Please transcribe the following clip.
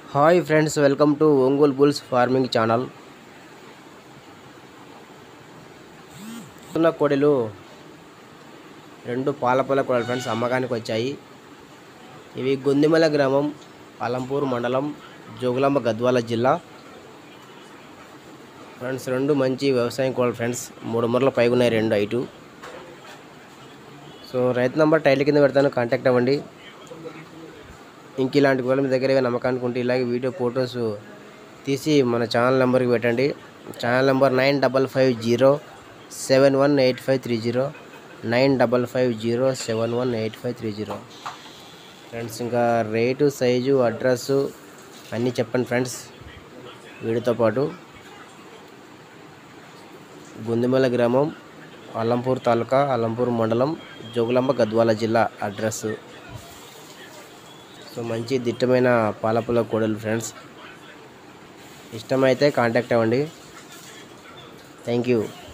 hi friends welcome to Ongole bulls farming channel ఉన్న కోడెలు రెండు పాలపల్ల కోడలు ఫ్రెండ్స్ అమ్మకానికి వచ్చాయి ఇవి గొందిమల గ్రామం అలంపూర్ మండలం జోగులాంబ గద్వాల జిల్లా ఫ్రెండ్స్ రెండు మంచి వ్యవసాయం కోడలు ఫ్రెండ్స్ మూడు మూరల పైగా ఉన్నాయి రెండు ఐటు సో రైతు నంబర్ టైల్ కింద పెడతాను కాంటాక్ట్ అవ్వండి ఇంక ఇలాంటి కోళ్ళ మీ దగ్గర ఏమైనా నమ్మకానికి ఉంటే ఇలాగే వీడియో ఫొటోస్ తీసి మన ఛానల్ నెంబర్కి పెట్టండి channel number nine double five zero seven one eight five three zero nine double five zero seven one eight five three zero friends ఇంకా రేటు సైజు అడ్రస్ అన్నీ చెప్పండి ఫ్రెండ్స్ వీడితో పాటు గుందిమల గ్రామం అల్లంపూర్ తాలూకా అల్లంపూర్ మండలం జోగులాంబ గద్వాల జిల్లా అడ్రస్ సో మంచి దిట్టమైన పాలపుల కోడలు ఫ్రెండ్స్ ఇష్టమైతే కాంటాక్ట్ అవ్వండి థ్యాంక్ యూ